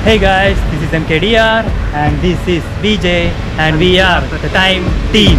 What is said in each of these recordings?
Hey guys, this is MKDR and this is BJ and we are the Time Team.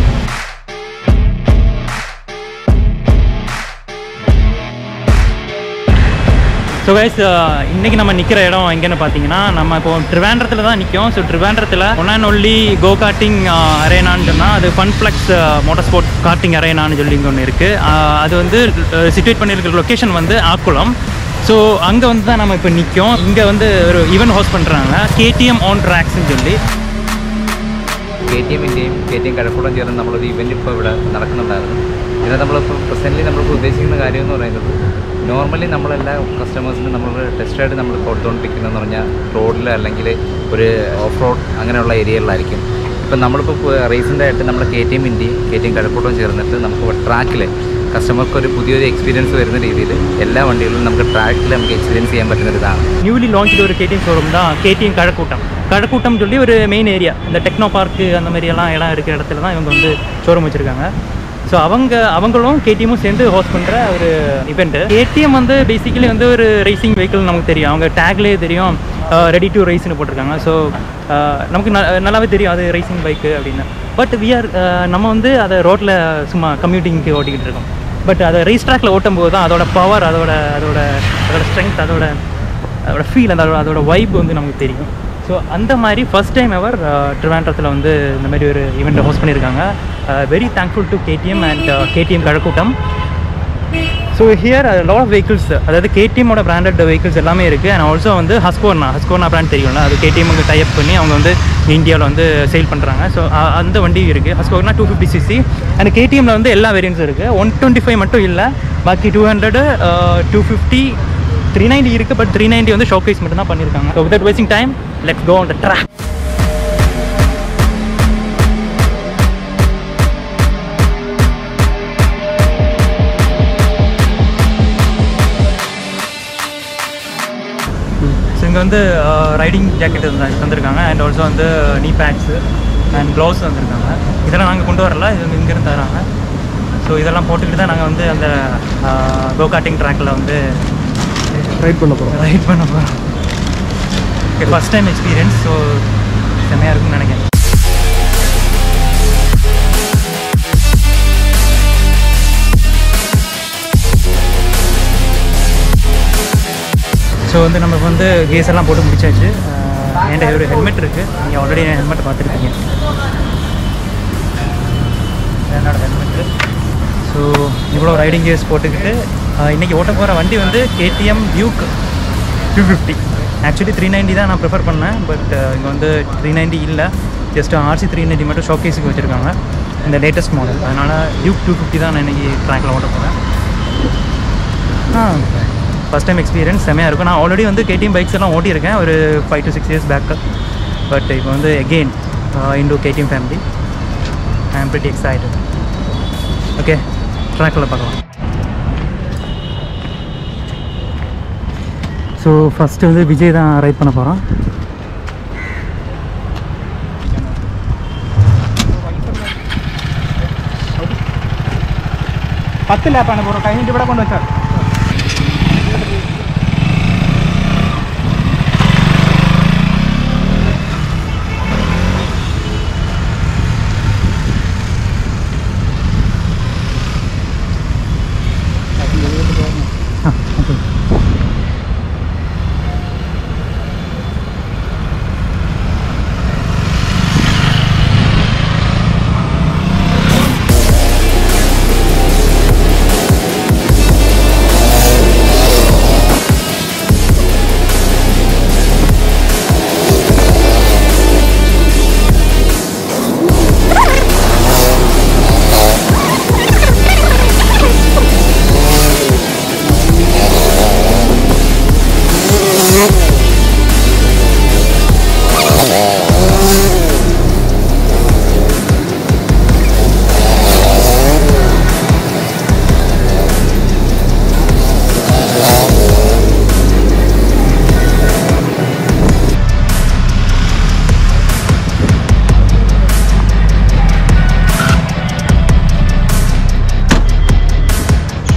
So guys இன்னைக்கு நம்ம நிற்கிற இடம் எங்கன்னு பார்த்தீங்கன்னா நம்ம இப்போ ட்ரிவாண்டரத்தில் தான் நிற்கும் ஸோ ட்ரிவாண்டரத்தில் one and only go karting அரேனான்னு சொன்னால் அது ஃபன்ஃப்ளெக்ஸ் மோட்டார் ஸ்போர்ட் கார்ட்டிங் அரேனான்னு சொல்லி இங்கே ஒன்று இருக்குது அது வந்து சிச்சுவேட் பண்ணியிருக்கிற லொக்கேஷன் வந்து ஆக்குளம் ஸோ அங்கே வந்து தான் நம்ம இப்போ நிற்கும் இங்கே வந்து ஒரு ஈவெண்ட் ஹோஸ்ட் பண்ணுறாங்க கேடிஎம் ஆன் ட்ராக்ஸ்னு சொல்லி കെ ടി എമ്മിൻ്റെയും കെ ടി എം കഴക്കൂടം ചേർന്ന് നമ്മളൊരു ഇവൻ്റ് ഇപ്പോൾ ഇവിടെ നടക്കുന്നുണ്ടായിരുന്നു ഇതിനെ നമ്മളിപ്പോൾ പ്രസൻ്റ്ലി നമ്മളിപ്പോൾ ഉദ്ദേശിക്കുന്ന കാര്യം എന്ന് പറയുന്നത് നോർമലി നമ്മളെല്ലാ കസ്റ്റമേഴ്സിനും നമ്മൾ ടെസ്റ്റ് ആയിട്ട് നമ്മൾ കൊടുത്തുകൊണ്ടിരിക്കുന്നതെന്ന് പറഞ്ഞാൽ റോഡിൽ അല്ലെങ്കിൽ ഒരു ഓഫ് റോഡ് അങ്ങനെയുള്ള ഏരിയകളിലായിരിക്കും ഇപ്പം നമ്മളിപ്പോൾ റീസെൻ്റ് ആയിട്ട് നമ്മൾ കെ ടി എമ്മിൻ്റെയും കെ ടി എം കഴക്കൂട്ടം ചേർന്നിട്ട് നമുക്ക് ട്രാക്കിൽ കസ്റ്റമർക്ക് ഒരു പുതിയൊരു എക്സ്പീരിയൻസ് വരുന്ന രീതിയിൽ എല്ലാ വണ്ടികളിലും നമുക്ക് ട്രാക്കിൽ നമുക്ക് എക്സ്പീരിയൻസ് ചെയ്യാൻ പറ്റുന്ന ഒരു ഇതാണ് நியூலி லான்ச் ஒரு கேடிஎம் ஷோரூம் தான் கேடிஎம் கழக்கூட்டம் கழக்கூட்டம் சொல்லி ஒரு மெயின் ஏரியா இந்த டெக்னோ பார்க்கு அந்த மாதிரி எல்லாம் இடம் இருக்கிற இடத்துல தான் இவங்க வந்து ஷோரூம் வச்சுருக்காங்க ஸோ அவங்க அவங்களும் கேடிஎம்மும் சேர்ந்து ஹோஸ்ட் பண்ணுற ஒரு இவெண்ட்டு கேடிஎம் வந்து பேசிக்கலி வந்து ஒரு ரேசிங் வெஹிக்கிள் நமக்கு தெரியும் அவங்க டேக்லேயே தெரியும் ரெடி டு ரேஸ்னு போட்டிருக்காங்க ஸோ நமக்கு ந- நல்லாவே தெரியும் அது ரேசிங் பைக்கு அப்படின்னு பட் விஆர் நம்ம வந்து அதை ரோட்டில் சும்மா கம்யூட்டிங்க்கு ஓட்டிக்கிட்டு இருக்கோம் பட் அதை ரேஸ் ட்ராக்ல ஓட்டும் போது தான் அதோட பவர் அதோட அதோட அதோட ஸ்ட்ரென்த் அதோட அதோட ஃபீல் அந்த அதோட அதோட வைப் வந்து நமக்கு தெரியும் ஸோ அந்த மாதிரி ஃபர்ஸ்ட் டைம் எவர் ட்ரிவாண்டரத்தில் வந்து இந்த மாதிரி ஒரு ஈவெண்ட் ஹோஸ்ட் பண்ணியிருக்காங்க very thankful to KTM and KTM Kazhakkoottam so here lot of vehicles அதாவது கேடிஎம்மோட பிராண்டட் வெஹிக்கிள்ஸ் எல்லாமே இருக்குது அண்ட் ஆல்சோ வந்து ஹஸ்கோர்னா ஹஸ்கோர்னா பிராண்ட் தெரியும்ல அது கேடிஎம்முக்கு டைப் பண்ணி அவங்க வந்து இந்தியாவில் வந்து சேல் பண்ணுறாங்க ஸோ அந்த வண்டி இருக்குது Husqvarna two fifty CC and கேடிஎம்மில் வந்து எல்லா வேரியன்ஸும் இருக்குது ஒன் டுவெண்ட்டி ஃபைவ் மட்டும் இல்லை பாக்கி two hundred two fifty three ninety இருக்குது பட் த்ரீ நைன்டி வந்து ஷோகேஸ் மட்டும் தான் பண்ணியிருக்காங்க so with wasting time let's go on the track so இங்கே வந்து ரைடிங் ஜாக்கெட் தந்திருக்காங்க அண்ட் ஆல்சோ வந்து நீ பேட்ஸு அண்ட் க்ளவுஸ் வந்திருக்காங்க இதெல்லாம் நாங்கள் கொண்டு வரல இது வந்து இங்கேருந்து தராங்க ஸோ இதெல்லாம் போட்டுக்கிட்டு தான் நாங்கள் வந்து அந்த கோ கார்ட்டிங் ட்ராக்கில் வந்து ரைட் பண்ண போகிறோம் ரைட் பண்ண போகிறோம் okay first time experience so செம்மையாக இருக்கும்னு நினைக்கிறேன் ஸோ வந்து நம்ம வந்து கேஸ் எல்லாம் போட்டு முடிச்சாச்சு அஹ் என்கிட்ட ஒரு ஹெல்மெட் இருக்குது நீங்கள் ஆல்ரெடி என் ஹெல்மெட் பார்த்துருப்பீங்க என்னோட ஹெல்மெட்டு ஸோ இவ்வளோ ரைடிங் கேஸ் போட்டுக்கிட்டு அஹ் இன்னைக்கு ஓட்ட போகிற வண்டி வந்து KTM Duke two fifty actually three ninety தான் நான் ப்ரிஃபர் பண்ணேன் பட் இங்கே வந்து த்ரீ நைன்டி இல்லை ஜஸ்ட் ஆர்சி த்ரீ நைன்டி மட்டும் ஷோகேஸுக்கு வச்சுருக்காங்க இந்த லேட்டஸ்ட் மாடல் அதனால் டியூக் டூ ஃபிஃப்டி தான் நான் இன்றைக்கி ட்ராக்கில் ஓட்ட போகிறேன் ஆ ஃபஸ்ட் டைம் எக்ஸ்பீரியன்ஸ் செம்மையாக இருக்கும் நான் ஆல்ரெடி வந்து கேடிஎம் பைக்ஸ் எல்லாம் ஓட்டியிருக்கேன் ஒரு five to six years back but இப்போ வந்து again into KTM family I am pretty excited okay ட்ராக்கில் பார்க்கலாம் ஸோ ஃபஸ்ட்டு வந்து விஜய் தான் ரைட் பண்ண போகிறோம் പത്ത് ലാപ്പാണ് ബ്രോ കഴിഞ്ഞിട്ട് ഇവിടെ കൊണ്ടുവച്ചാൽ ആ ഓക്കെ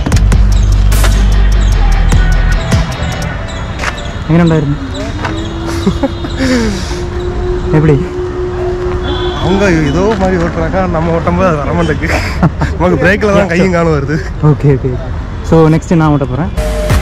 എങ്ങനെ ഉണ്ടായിരുന്നു எப்படி அவங்க ஏதோ மாதிரி ஓட்டுறாக்கா நம்ம ஓட்டும் போது அது வர மாட்டேங்குது நமக்கு பிரேக்கில் தான் கையும் காணும் வருது ஓகே ஓகே ஸோ நெக்ஸ்ட் நான் ஓட்ட போகிறேன்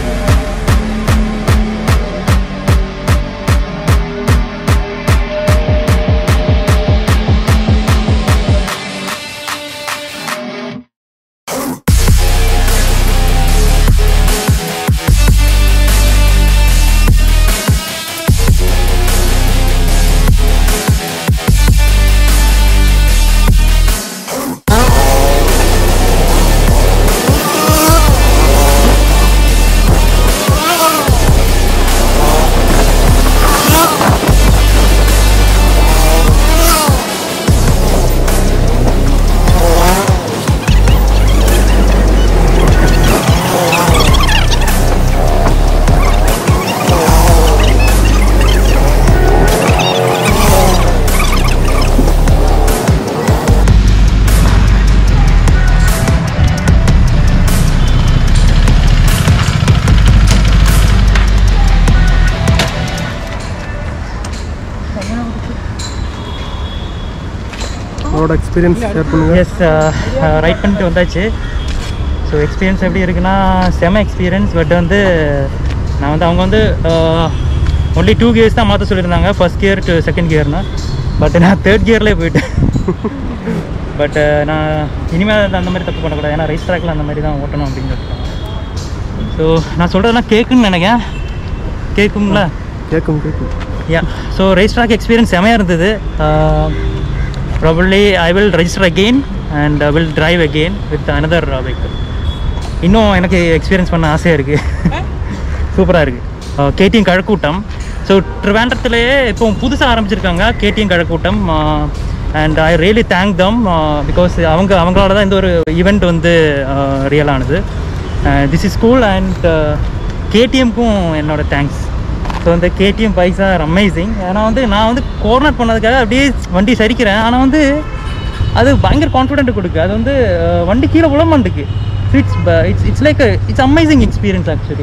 அவரோட எக்ஸ்பீரியன்ஸ் ஷேர் பண்ணுங்க எஸ் ரைட் பண்ணிட்டு வந்தாச்சு ஸோ எக்ஸ்பீரியன்ஸ் எப்படி இருக்குன்னா செம எக்ஸ்பீரியன்ஸ் பட் வந்து நான் வந்து அவங்க வந்து ஒன்லி டூ கியர்ஸ் தான் மாற்ற சொல்லியிருந்தாங்க ஃபர்ஸ்ட் கியர் டு செகண்ட் கியர்னு பட் நான் தேர்ட் கியர்லேயே போயிட்டேன் பட் நான் இனிமேல் அந்த மாதிரி தப்பு பண்ணக்கூடாது ஏன்னா ரைஸ் ட்ராக்கில் அந்த மாதிரி தான் ஓட்டணும் அப்படின்னு சொல்லிட்டு ஸோ நான் சொல்கிறதெல்லாம் கேட்குன்னு நினைக்கிறேன் கேட்கும்ல கேட்கும் கேட்கும் yeah so race track experience செமையாக இருந்தது probably I will register again and I will drive again with another vehicle இன்னும் எனக்கு எக்ஸ்பீரியன்ஸ் பண்ண ஆசையாக இருக்குது சூப்பராக இருக்குது கேடிஎம் கழக்கூட்டம் ஸோ ட்ரிவாண்டத்துலேயே இப்போ புதுசாக ஆரம்பிச்சிருக்காங்க KTM Kazhakkoottam and I really thank them because அவங்க அவங்களால தான் இந்த ஒரு ஈவெண்ட் வந்து ரியல் ஆனது திஸ் இஸ் கூல் அண்ட் கேடிஎம்க்கும் என்னோட தேங்க்ஸ் ஸோ இந்த கேடிஎம் பைக்ஸ் ஆர் அமேசிங் ஏன்னா வந்து நான் வந்து கோர்னர் பண்ணதுக்காக அப்படியே வண்டி சரிக்கிறேன் ஆனால் வந்து அது பயங்கர கான்ஃபிடென்ட் கொடுக்கு அது வந்து அஹ், வண்டி கீழே விழ மாட்டுக்கு it's it's it's like it's amazing experience actually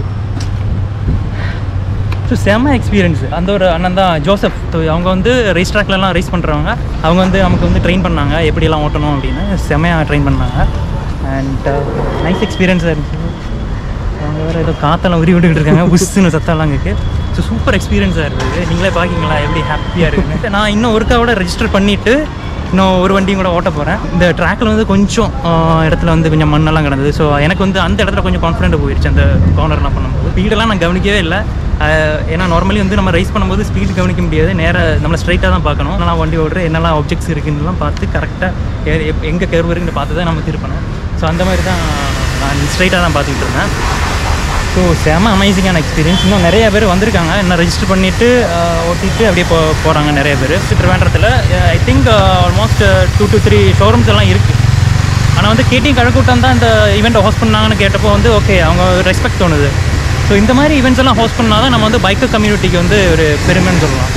so செம்ம எக்ஸ்பீரியன்ஸ் அந்த ஒரு அண்ணன் தான் ஜோசப் So, அவங்க வந்து ரேஸ் ட்ராக்லலாம் ரேஸ் பண்ணுறவங்க அவங்க வந்து நமக்கு வந்து ட்ரெயின் பண்ணாங்க எப்படியெல்லாம் ஓட்டணும் அப்படின்னு செம்மையாக ட்ரெயின் பண்ணாங்க அண்ட் நைஸ் எக்ஸ்பீரியன்ஸாக இருந்துச்சு அவங்க வேறு ஏதோ காத்தெல்லாம் உரி விட்டுக்கிட்டு இருக்காங்க புஷ்ஷுன்னு சத்தம்லாம் இருக்கு ஸோ சூப்பர் எக்ஸ்பீரியன்ஸாக இருந்தது நீங்களே பார்க்கிங்களா எப்படி ஹாப்பியாக இருக்குன்னு நான் இன்னும் ஒருக்காவோட ரெஜிஸ்டர் பண்ணிவிட்டு இன்னும் ஒரு வண்டியும் கூட ஓட்ட போகிறேன் இந்த ட்ராக்கில் வந்து கொஞ்சம் ஆஹ், இடத்துல வந்து கொஞ்சம் மண்ணெல்லாம் கிடந்தது ஸோ எனக்கு வந்து அந்த இடத்துல கொஞ்சம் கான்ஃபிடென்ட் போயிடுச்சு அந்த கார்னர்லாம் பண்ணும்போது ஸ்பீடெல்லாம் நான் கவனிக்கவே இல்லை ஆஹ், ஏன்னா நார்மலி வந்து நம்ம ரைஸ் பண்ணும்போது ஸ்பீடு கவனிக்க முடியாது நேராக நம்மளை ஸ்ட்ரைட்டாக தான் பார்க்கணும் நான் வண்டி ஓடுறேன் என்னெல்லாம் ஆப்ஜெக்ட்ஸ் இருக்குன்னுலாம் பார்த்து கரெக்டாக எங்கே கர்வ் இருக்குன்னு பார்த்து தான் நம்ம திருப்பணும் ஸோ அந்த மாதிரி தான் நான் ஸ்ட்ரைட்டாக தான் பார்த்துக்கிட்டு இருந்தேன் ஸோ செம அமேசிங்கான எக்ஸ்பீரியன்ஸ் இன்னும் நிறைய பேர் வந்திருக்காங்க இன்னும் ரெஜிஸ்டர் பண்ணிவிட்டு ஓட்டிட்டு அப்படியே போ போகிறாங்க நிறைய பேர் திருவேண்டத்தில் I think almost two to three showrooms எல்லாம் இருக்குது ஆனால் வந்து கேட்டிங் கழக்கூட்டம் தான் இந்த ஈவெண்ட்டை ஹோஸ்ட் பண்ணாங்கன்னு கேட்டப்போ வந்து ஓகே அவங்க ரெஸ்பெக்ட் தோணுது ஸோ இந்த மாதிரி ஈவெண்ட்ஸ் எல்லாம் ஹோஸ்ட் பண்ணால் தான் நம்ம வந்து பைக்கர் கம்யூனிட்டிக்கு வந்து ஒரு பெருமைன்னு சொல்லலாம்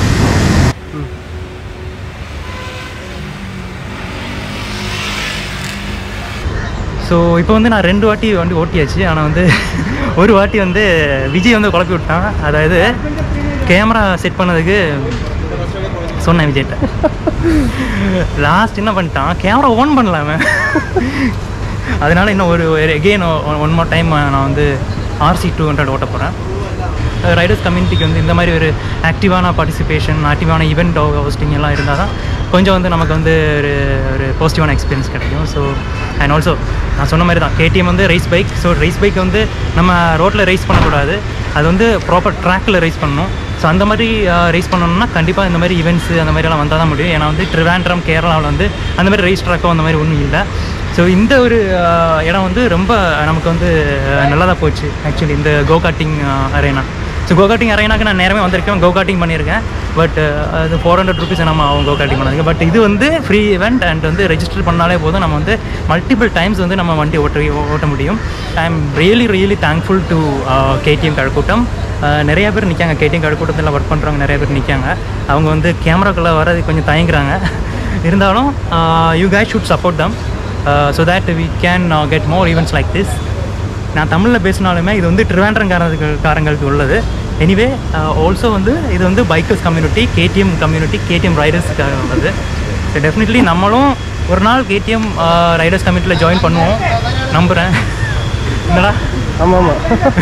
ஸோ இப்போ வந்து நான் ரெண்டு வாட்டி வண்டி ஓட்டியாச்சு ஆனால் வந்து ஒரு வாட்டி வந்து விஜய் வந்து குழப்பி விட்டான் அதாவது கேமரா செட் பண்ணதுக்கு சொன்னேன் விஜய்கிட்ட லாஸ்ட் என்ன பண்ணிட்டான் கேமரா ஓன் பண்ணலாம அதனால இன்னும் ஒரு எகெயின் ஒன் மோர் டைம் நான் வந்து ஆர்சி டூ ஹண்ட்ரட் ஓட்ட போகிறேன் ரைடர்ஸ் கம்யூனிட்டிக்கு வந்து இந்த மாதிரி ஒரு ஆக்டிவான பார்ட்டிசிபேஷன் ஆக்டிவான ஈவெண்ட் ஹோஸ்டிங் எல்லாம் இருந்தால் தான் கொஞ்சம் வந்து நமக்கு வந்து ஒரு ஒரு பாசிட்டிவான எக்ஸ்பீரியன்ஸ் கிடைக்கும் ஸோ அண்ட் ஆல்சோ நான் சொன்ன மாதிரி தான் கேடிஎம் வந்து race bike so race bike வந்து நம்ம ரோட்டில் ரேஸ் பண்ணக்கூடாது அது வந்து ப்ராப்பர் ட்ராக்கில் ரேஸ் பண்ணணும் ஸோ அந்த மாதிரி ரேஸ் பண்ணணும்னா கண்டிப்பாக இந்த மாதிரி ஈவெண்ட்ஸ் அந்த மாதிரிலாம் வந்தால் தான் முடியும் ஏன்னா வந்து ட்ரிவாண்ட்ரம் கேரளாவில் வந்து அந்த மாதிரி ரேஸ் ட்ராக்கோ அந்த மாதிரி ஒன்றும் இல்லை ஸோ இந்த ஒரு ஆஹ், இடம் வந்து ரொம்ப நமக்கு வந்து நல்லதாக போச்சு ஆக்சுவலி இந்த கோ காட்டிங் அரேனா ஸோ கோ காட்டிங் அரேனாக்கு நான் நேரமே வந்திருக்கேன் கோ காட்டிங் பண்ணியிருக்கேன் பட் அது ஃபோர் ஹண்ட்ரட் ருபீஸ் நம்ம ஆகும் கோ காட்டிங் பண்ணதுக்கு பட் இது வந்து ஃப்ரீ event அண்ட் வந்து ரெஜிஸ்டர் பண்ணாலே போதும் நம்ம வந்து மல்டிபிள் டைம்ஸ் வந்து நம்ம வண்டி ஓட்ட ஓட்ட முடியும் I am really really thankful to KTM Kazhakoottam ah, நிறைய பேர் நிற்காங்க கேடிஎம் கழக்கூட்டத்தில் ஒர்க் பண்ணுறவங்க நிறைய பேர் நிற்காங்க அவங்க வந்து கேமராக்குள்ளே வரது கொஞ்சம் தயங்குறாங்க இருந்தாலும் you guys should support them so that we can get more events like this நான் தமிழில் பேசினாலுமே இது வந்து ட்ரிவாண்ட்ரம் காரங்களுக்கு காரங்களுக்கு உள்ளது எனிவே ஆல்சோ வந்து இது வந்து bikers community KTM community KTM ரைடர்ஸுக்காக உள்ளது ஸோ டெஃபினெட்லி நம்மளும் ஒரு நாள் கேடிஎம் ரைடர்ஸ் கம்யூனிட்டியில் ஜாயின் பண்ணுவோம் நம்புகிறேன் என்னடா ஆமாம் ஆமாம்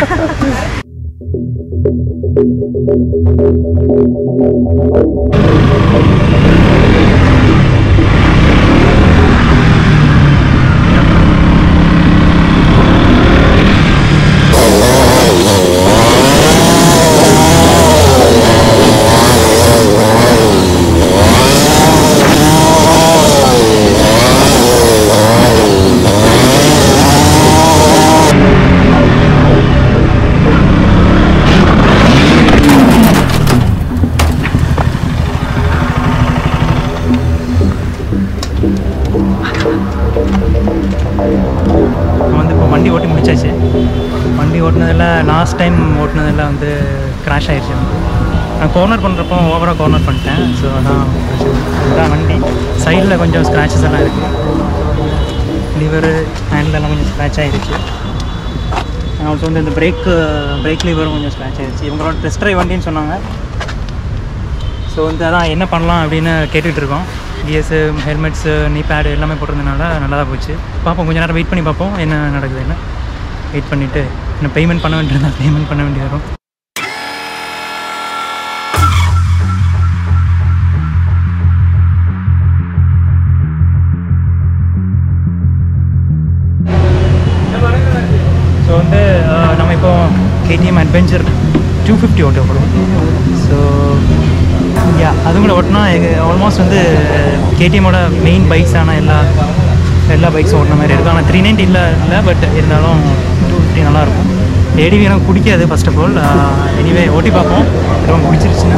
நான் வந்து இப்போ வண்டி ஓட்டி முடிச்சாச்சு வண்டி ஓட்டினதில் லாஸ்ட் டைம் ஓட்டினதில் வந்து கிராஷ் ஆயிடுச்சு வந்து நான் கார்னர் பண்ணுறப்போ ஓவராக கார்னர் பண்ணிட்டேன் ஸோ அதான் பிரச்சனை. அதான் வண்டி சைடில் கொஞ்சம் ஸ்க்ராச்சஸ் எல்லாம் இருக்குது லிவரு ஹேண்ட்லெல்லாம் கொஞ்சம் ஸ்க்ராட்ச் ஆயிடுச்சு ஆல்சோ வந்து இந்த பிரேக்கு பிரேக் லிவரும் கொஞ்சம் ஸ்க்ராட்ச் ஆயிடுச்சு இவங்களோட டெஸ்ட் ட்ரைவ் வண்டின்னு சொன்னாங்க ஸோ வந்து அதான் என்ன பண்ணலாம் அப்படின்னு கேட்டுட்டு இருக்கோம் கிஎஸ்ஸு ஹெல்மெட்ஸு நீ பேடு எல்லாமே போட்டிருந்தனால நல்லா தான் போச்சு பார்ப்போம் கொஞ்ச நேரம் வெயிட் பண்ணி பார்ப்போம் என்ன நடக்குதுன்னு வெயிட் பண்ணிவிட்டு இன்னும் பேமெண்ட் பண்ண வேண்டியதா பேமெண்ட் பண்ண வேண்டியது வரும் ஸோ வந்து அஹ், நம்ம இப்போ கேடிஎம் அட்வென்ச்சர் டூ ஃபிஃப்டி ஓட்ட போகிறோம் ஸோ யா அது கூட ஓட்டினா ஆல்மோஸ்ட் வந்து கேடிஎம்மோட மெயின் பைக்ஸான எல்லா எல்லா பைக்ஸும் ஓட்டின மாதிரி இருக்கும் ஆனால் த்ரீ நைன்ட்டி இல்லை இல்லை பட் இருந்தாலும் டூ ஃபிஃப்டி நல்லாயிருக்கும் ஏடிவி எனக்கு பிடிக்காது ஃபர்ஸ்ட் ஆஃப் ஆல் எனிவே ஓட்டி பார்ப்போம் ரொம்ப பிடிச்சிருச்சுன்னா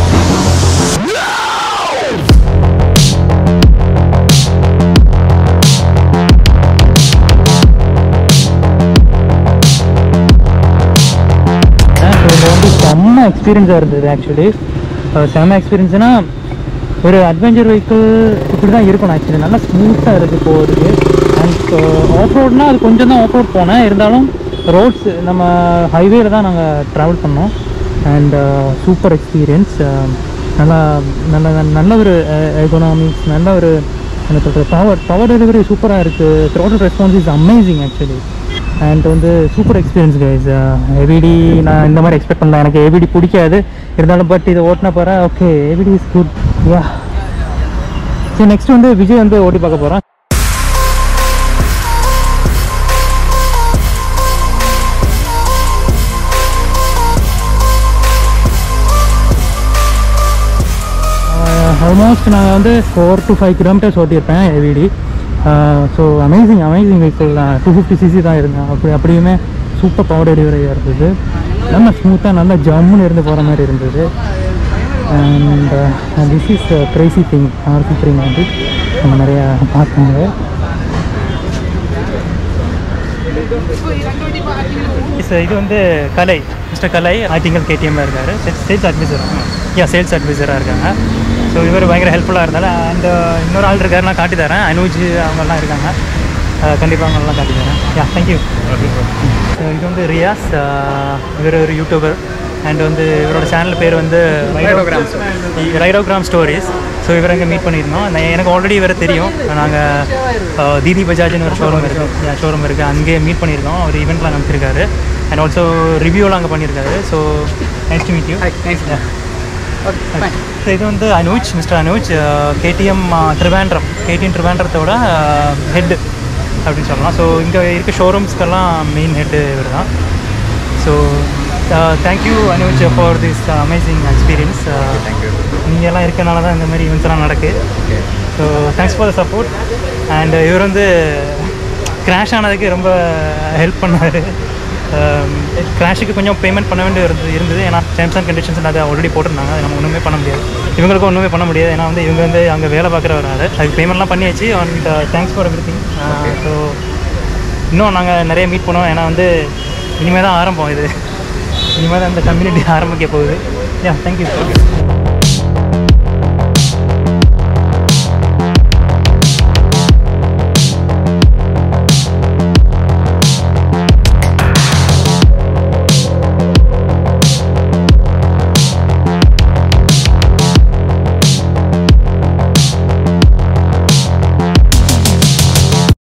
ஸோ இது வந்து செம்ம எக்ஸ்பீரியன்ஸாக இருந்தது ஆக்சுவலி செம்ம எக்ஸ்பீரியன்ஸ்னால் ஒரு அட்வென்ச்சர் வெஹிக்கிள் இப்படி தான் இருக்கணும் ஆக்சுவலி நல்லா ஸ்மூத்தாக இருக்குது போகிறதுக்கு அண்ட் ஆஃப் ரோட்னா அது கொஞ்சம் தான் ஆஃப் ரோட் போனேன் இருந்தாலும் ரோட்ஸ் நம்ம ஹைவேல தான் நாங்கள் ட்ராவல் பண்ணோம் அண்ட் சூப்பர் எக்ஸ்பீரியன்ஸ் நல்லா நல்ல நல்ல ஒரு எக்கனாமிக்ஸ் நல்ல ஒரு என்ன சொல்கிறது பவர் பவர் டெலிவரி சூப்பராக இருக்குது throttle response is amazing actually and வந்து சூப்பர் எக்ஸ்பீரியன்ஸ் கைஸ் ஏவிடி நான் இந்த மாதிரி எக்ஸ்பெக்ட் பண்ணல எனக்கு ஏவிடி பிடிக்காது இருந்தாலும் பட் இதை ஓட்டின போகிற ஓகே ஏவிடி இஸ் குட் யா சரி நெக்ஸ்ட் வந்து விஜய் வந்து ஓட்டி பார்க்க போகிறேன் ஆல்மோஸ்ட் நாங்கள் வந்து ஃபோர் டு ஃபைவ் கிலோமீட்டர்ஸ் ஓட்டியிருப்பேன் ஏவிடி so amazing amazing vehicle two fifty CC தான் இருந்தேன் அப்படி அப்படியுமே சூப்பர் பவர் டெலிவரியாக இருந்தது நல்ல ஸ்மூத்தாக நல்லா ஜம்முன்னு இருந்து போகிற மாதிரி இருந்தது and this is crazy thing RC three ninety நம்ம நிறையா பார்த்தாங்க சார் இது வந்து கலை மிஸ்டர் கலை ஆர்டிங்கல் கேடிஎம்ல இருக்காரு சேல்ஸ் அட்வைசர் யா சேல்ஸ் அட்வைசராக இருக்காங்க ஸோ இவர் பயங்கர ஹெல்ப்ஃபுல்லாக இருந்தாலும் அண்ட் இன்னொரு ஆள் இருக்காரு நான் காட்டி தரேன் அனுஜ் அவங்கெல்லாம் இருக்காங்க கண்டிப்பாக அவங்கெல்லாம் காட்டி தரேன் யா தேங்க்யூ இது வந்து ரியாஸ் அஹ், இவர் ஒரு யூடியூபர் அண்ட் வந்து இவரோட சேனல் பேர் வந்து ரைடோகிராம் ஸ்டோரிஸ் ஸோ இவரை அங்கே மீட் பண்ணியிருந்தோம் நான் எனக்கு ஆல்ரெடி இவரை தெரியும் நாங்கள் தீதி பஜாஜ்னு ஒரு ஷோரூம் இருக்குது ஷோரூம் இருக்குது அங்கேயே மீட் பண்ணியிருக்கோம் அவர் ஈவெண்ட்லாம் அனுப்பிச்சிருக்காரு அண்ட் ஆல்சோ ரிவ்யூலாம் அங்கே பண்ணியிருக்காரு so next meet you so இது வந்து Anuj mister Anuj KTM Trivandrum KTM ட்ரிவாண்ட்ரத்தோட ஹெட் அப்படின்னு சொல்லலாம் ஸோ இங்கே இருக்க ஷோரூம்ஸ்க்கெல்லாம் மெயின் ஹெட்டு இவர் தான் so thank you Anuj for this amazing experience நீங்கள் எல்லாம் இருக்கனால தான் இந்த மாதிரி ஈவெண்ட்ஸ்லாம் நடக்கு so thanks for the support and இவர் வந்து கிராஷ் ஆனதுக்கு ரொம்ப ஹெல்ப் பண்ணார் கிராஷுக்கு கொஞ்சம் பேமெண்ட் பண்ண வேண்டிய இருந்தது இருந்தது ஏன்னா டேர்ம்ஸ் அண்ட் கண்டிஷன்ஸ் அதை ஆல்ரெடி போட்டிருந்தாங்க அது நம்ம ஒன்றுமே பண்ண முடியாது இவங்களுக்கும் ஒன்றுமே பண்ண முடியாது ஏன்னா வந்து இவங்க வந்து அங்கே வேலை பார்க்குறவர் அதுக்கு பேமெண்ட்லாம் பண்ணியாச்சு and thanks for everything so இன்னும் நாங்கள் நிறைய மீட் பண்ணுவோம் ஏன்னா வந்து இனிமேல் தான் ஆரம்பம் இது இனிமேல் தான் இந்த கம்யூனிட்டி ஆரம்பிக்க போகுது யா தேங்க்யூ